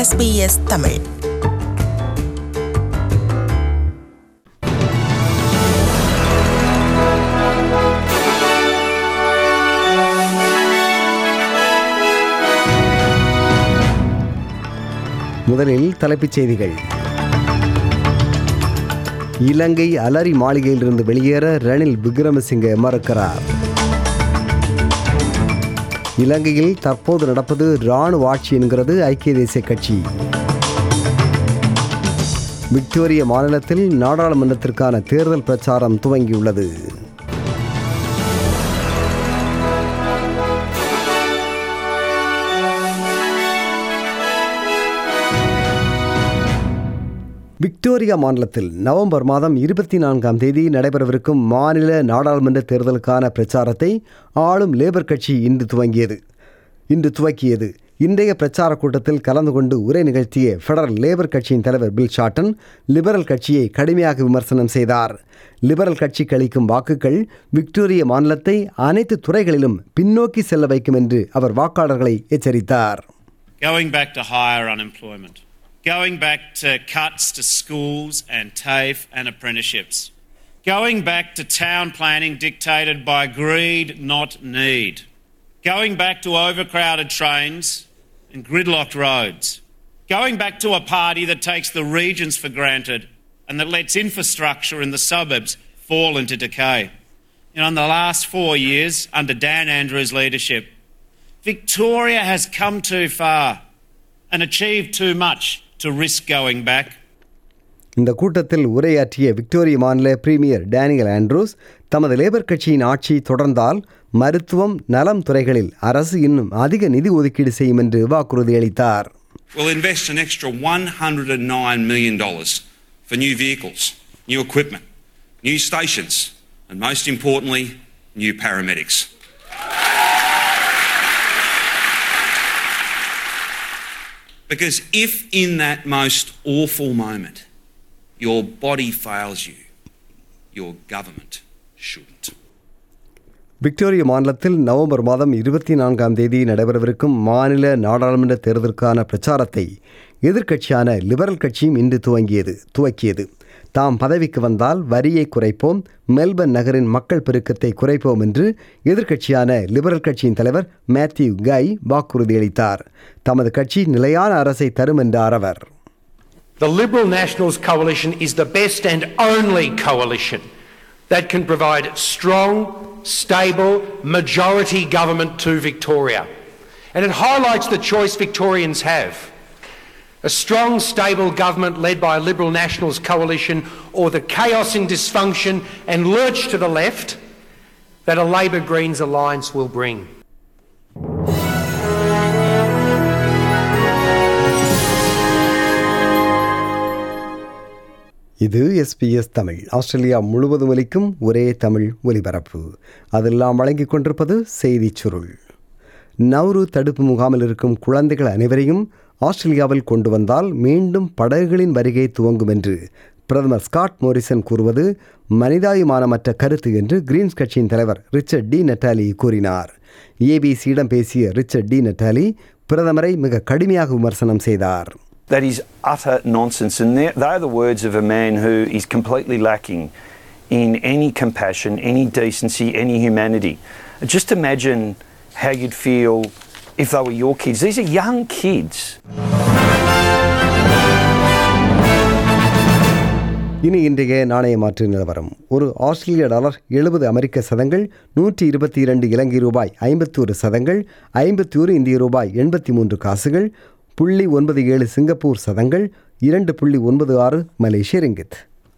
SBS Tamil முதலில் தலைப்புச் செய்திகள் இலங்கை அலரி மாளிகையிலிருந்து வெளியேற ரணில் விக்ரமசிங்கே மறுக்கிறார் இலங்கையில் தற்போது நடப்பது இராணுவ ஆட்சி என்கிறது ஐக்கிய தேசிய கட்சி விக்டோரிய மாநிலத்தில் நாடாளுமன்றத்திற்கான தேர்தல் பிரச்சாரம் துவங்கியுள்ளது விக்டோரியா மாநிலத்தில் நவம்பர் மாதம் இருபத்தி நான்காம் தேதி நடைபெறவிருக்கும் மாநில நாடாளுமன்ற தேர்தலுக்கான பிரச்சாரத்தை ஆளும் லேபர் கட்சி இன்று துவங்கியது இன்று துவக்கியது இன்றைய பிரச்சார கூட்டத்தில் கலந்து கொண்டு உரை நிகழ்த்திய ஃபெடரல் லேபர் கட்சியின் தலைவர் பில் ஷாட்டன் லிபரல் கட்சியை கடுமையாக விமர்சனம் செய்தார் லிபரல் கட்சிக்கு அளிக்கும் வாக்குகள் விக்டோரிய மாநிலத்தை அனைத்து துறைகளிலும் பின்னோக்கி செல்ல வைக்கும் என்று அவர் வாக்காளர்களை எச்சரித்தார் Going back to higher unemployment. Going back to cuts to schools and TAFE and apprenticeships. Going back to town planning dictated by greed, not need. Going back to overcrowded trains and gridlocked roads. Going back to a party that takes the regions for granted and that lets infrastructure in the suburbs fall into decay. You know, in the last four years, under Dan Andrews' leadership, Victoria has come too far and achieved too much to risk going back. இந்த கூட்டத்தில் உரையாற்றிய Victoria மாநில premier Daniel Andrews தமது Labor கட்சியின் ஆட்சி தொடர்ந்தால் மருத்துவம் நலம் துறைகளில் அரசு இன்னும் அதிக நிதி ஒதுக்கீடு செய்யும் என்று வாக்குறுதி அளித்தார் We'll invest an extra $109 million for new vehicles, new equipment, new stations, and most importantly, new paramedics. Because if in that most awful moment your body fails you, your government shouldn't. Victoria மாநிலத்தில் November மாதம் இருபத்தி நான்காம் தேதி நடைபெறவிருக்கும் மாநில நாடாளுமன்ற தேர்தலுக்கான பிரச்சாரத்தை எதிர்க்கட்சியான லிபரல் கட்சியும் இன்று துவங்கியது துவக்கியது தாம் பதவிக்கு வந்தால் வரியை குறைப்போம் மெல்பர்ன் நகரின் மக்கள் பெருக்கத்தை குறைப்போம் என்று எதிர்க்கட்சியான லிபரல் கட்சியின் தலைவர் மேத்யூ கை வாக்குறுதி அளித்தார் தமது கட்சி நிலையான அரசை தரும் என்றார் அவர் The Liberal Nationals coalition is the best and only coalition that can provide strong, stable, majority government to Victoria. And it highlights the choice Victorians have a strong, stable government led by a Liberal Nationals coalition, or the chaos and dysfunction and lurch to the left that a Labor Greens alliance will bring. இது SBS Tamil Australia முழுவதும் ஒலிக்கும் ஒரே தமிழ் ஒலிபரப்பு அதெல்லாம் வழங்கிக் கொண்டிருப்பது செய்திச் சுருள் நவ்ரு தடுப்பு முகாமில் இருக்கும் குழந்தைகள் அனைவரையும் ஆஸ்திரேலியாவில் கொண்டு வந்தால் மீண்டும் படகுகளின் வருகை துவங்கும் என்று பிரதமர் ஸ்காட் மோரிசன் கூறுவது மனிதாபிமானமற்ற கருத்து என்று கிரீன்ஸ் கட்சியின் தலைவர் ரிச்சர்ட் டி நெட்டாலி கூறினார் ஏபிசியிடம் பேசிய ரிச்சர்ட் டி நெட்டாலி பிரதமரை மிக கடுமையாக விமர்சனம் செய்தார் That is utter nonsense, and they're, they're the words of a man who is completely lacking in any compassion, any decency, any humanity. Just imagine how you'd feel if they were your kids. These are young kids. இனி இன்றைய நாணய மாற்று நிலவரம் ஒரு ஆஸ்திரேலிய dollar எழுபது அமெரிக்க சதங்கள் நூற்றி இருபத்தி இரண்டு இலங்கை ரூபாய் ஐம்பத்தி ஒரு சதங்கள் ஐம்பத்தி ஒரு இந்திய ரூபாய் எண்பத்தி மூன்று காசுகள் புள்ளி ஒன்பது ஏழு சிங்கப்பூர் சதங்கள் இரண்டு புள்ளி ஒன்பது ஆறு மலேசிய ரிங்கித்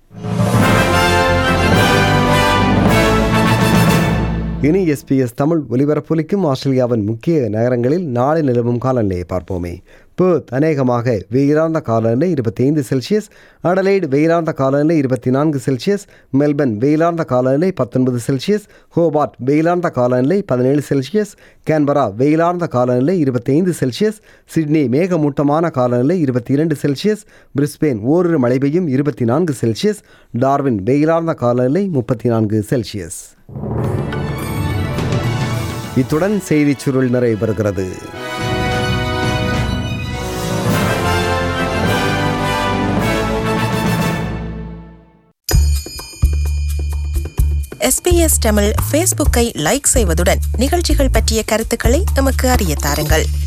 இனி எஸ்பிஎஸ் தமிழ் ஒலிபரப்பொலிக்கும் ஆஸ்திரேலியாவின் முக்கிய நகரங்களில் நாளை நிலவும் காலநிலையை பார்ப்போமே பேர்த் அநேகமாக வெயிலார்ந்த காலநிலை இருபத்தி ஐந்து செல்சியஸ் அடலைடு வெயிலார்ந்த காலநிலை இருபத்தி நான்கு செல்சியஸ் மெல்பர்ன் வெயிலார்ந்த காலநிலை பத்தொன்பது செல்சியஸ் ஹோபார்ட் வெயிலார்ந்த காலநிலை பதினேழு செல்சியஸ் கேன்பரா வெயிலார்ந்த காலநிலை இருபத்தி ஐந்து செல்சியஸ் சிட்னி மேகமூட்டமான காலநிலை இருபத்தி இரண்டு செல்சியஸ் பிரிஸ்பெயின் ஓரிரு மழை பெய்யும் இருபத்தி நான்கு செல்சியஸ் டார்வின் வெயிலார்ந்த காலநிலை முப்பத்தி நான்கு செல்சியஸ் இத்துடன் செய்திச் சுருள் நிறைவு பெறுகிறது எஸ்பிஎஸ் தமிழ் ஃபேஸ்புக்கை லைக் செய்வதுடன் நிகழ்ச்சிகள் பற்றிய கருத்துக்களை எமக்கு அறிய தாருங்கள்